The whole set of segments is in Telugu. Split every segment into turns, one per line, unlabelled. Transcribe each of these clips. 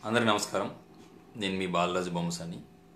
అందరికీ నమస్కారం నేను మీ బాలరాజు బొమ్మసాని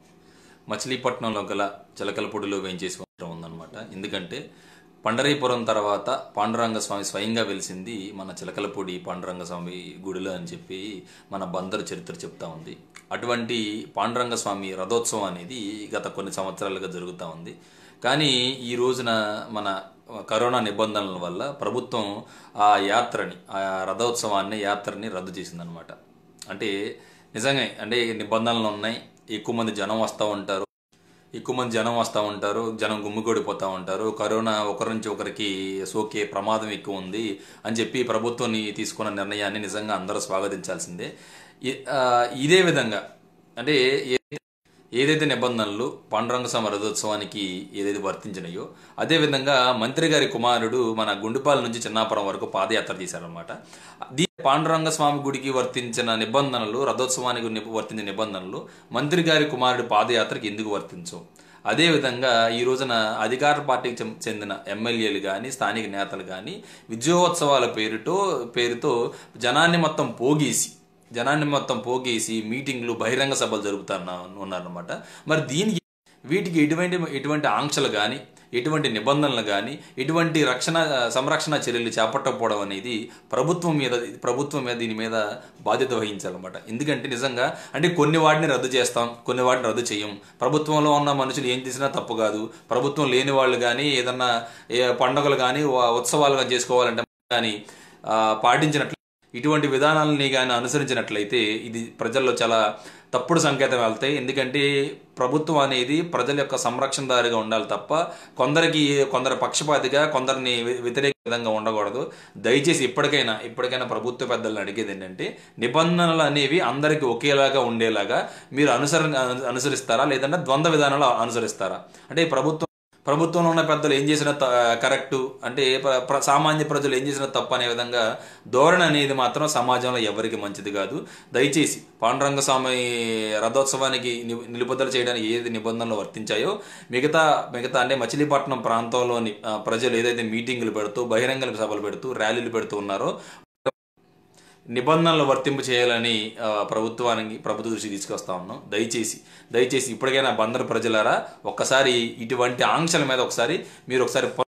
మచిలీపట్నంలో గల చిలకలపూడిలో వేయించేసి ఉండటం ఉందన్నమాట ఎందుకంటే పండరీపురం తర్వాత పాండురంగ స్వామి స్వయంగా వెలిసింది మన చిలకలపూడి పాండురంగ స్వామి గుడిలో అని చెప్పి మన బందరు చరిత్ర చెప్తా ఉంది అటువంటి పాండురంగ స్వామి రథోత్సవం అనేది గత కొన్ని సంవత్సరాలుగా జరుగుతూ ఉంది కానీ ఈ రోజున మన కరోనా నిబంధనల వల్ల ప్రభుత్వం ఆ యాత్రని ఆ రథోత్సవాన్ని యాత్రని రద్దు చేసిందనమాట అంటే నిజంగా అంటే నిబంధనలు ఉన్నాయి ఎక్కువ మంది జనం వస్తూ ఉంటారు ఎక్కువ మంది జనం వస్తూ ఉంటారు జనం గుమ్మిగూడిపోతూ ఉంటారు కరోనా ఒకరి నుంచి ఒకరికి సోకే ప్రమాదం ఎక్కువ ఉంది అని చెప్పి ప్రభుత్వం తీసుకున్న నిర్ణయాన్ని నిజంగా అందరూ స్వాగతించాల్సిందే ఇ- ఆ, ఇదే విధంగా అంటే ఏ- ఏదైతే నిబంధనలు పాండురంగ స్వామి రథోత్సవానికి ఏదైతే వర్తించినాయో అదేవిధంగా మంత్రి గారి కుమారుడు మన గుండుపాల నుంచి చిన్నాపురం వరకు పాదయాత్ర చేశారనమాట దీ పాండురంగ స్వామి గుడికి వర్తించిన నిబంధనలు రథోత్సవానికి ని- వర్తించిన నిబంధనలు మంత్రి గారి కుమారుడు పాదయాత్రకి ఎందుకు వర్తించవు అదేవిధంగా ఈ రోజున అధికార పార్టీకి చెం- చెందిన ఎమ్మెల్యేలు కానీ స్థానిక నేతలు కానీ విజయోత్సవాల పేరుతో పేరుతో జనాన్ని మొత్తం పోగేసి జనాన్ని మొత్తం పోగేసి మీటింగ్లు బహిరంగ సభలు జరుపుతారు ఉన్నారనమాట మరి దీనికి వీటికి ఎటువంటి ఎటువంటి ఆంక్షలు కానీ ఎటువంటి నిబంధనలు కానీ ఎటువంటి రక్షణ సంరక్షణ చర్యలు చేపట్టకపోవడం అనేది ప్రభుత్వం మీద ప్రభుత్వం మీద దీని మీద బాధ్యత వహించాలన్నమాట ఎందుకంటే నిజంగా అంటే కొన్ని వాటిని రద్దు చేస్తాం కొన్ని వాటిని రద్దు చేయం ప్రభుత్వంలో ఉన్న మనుషులు ఏం చేసినా తప్పు కాదు ప్రభుత్వం లేని వాళ్ళు కానీ ఏదన్నా ఏ పండుగలు కానీ ఉత్సవాలు కానీ చేసుకోవాలంటే కానీ ఆ, పాటించినట్లు ఇటువంటి విధానాలని కానీ అనుసరించినట్లయితే ఇది ప్రజల్లో చాలా తప్పుడు సంకేతం వెళ్తాయి ఎందుకంటే ప్రభుత్వం అనేది ప్రజల యొక్క సంరక్షణదారిగా ఉండాలి తప్ప కొందరికి కొందరు పక్షపాతిగా కొందరిని వ్య- వ్యతిరేక విధంగా ఉండకూడదు దయచేసి ఇప్పటికైనా ఇప్పటికైనా ప్రభుత్వ పెద్దలను అడిగేది ఏంటంటే నిబంధనలు అనేవి అందరికీ ఒకేలాగా ఉండేలాగా మీరు అనుసర అనుసరిస్తారా లేదంటే ద్వంద్వ విధానాలు అనుసరిస్తారా అంటే ప్రభుత్వం ప్రభుత్వంలో ఉన్న పెద్దలు ఏం చేసినా త- కరెక్టు అంటే ప్ర- ప్ర- సామాన్య ప్రజలు ఏం చేసినా తప్పు అనే విధంగా ధోరణి అనేది మాత్రం సమాజంలో ఎవరికి మంచిది కాదు దయచేసి పాండురంగ స్వామి రథోత్సవానికి ని- నిలుపుదల చేయడానికి ఏది నిబంధనలు వర్తించాయో మిగతా మిగతా అంటే మచిలీపట్నం ప్రాంతంలోని ఆ, ప్రజలు ఏదైతే మీటింగులు పెడుతూ బహిరంగ సభలు పెడుతూ ర్యాలీలు పెడుతూ ఉన్నారో నిబంధనలు వర్తింపు చేయాలని ఆ, ప్రభుత్వానికి ప్రభుత్వ దృష్టి తీసుకొస్తా ఉన్నాం దయచేసి దయచేసి ఇప్పటికైనా బందరు ప్రజలారా ఒక్కసారి ఇటువంటి ఆంక్షల మీద ఒకసారి మీరు ఒకసారి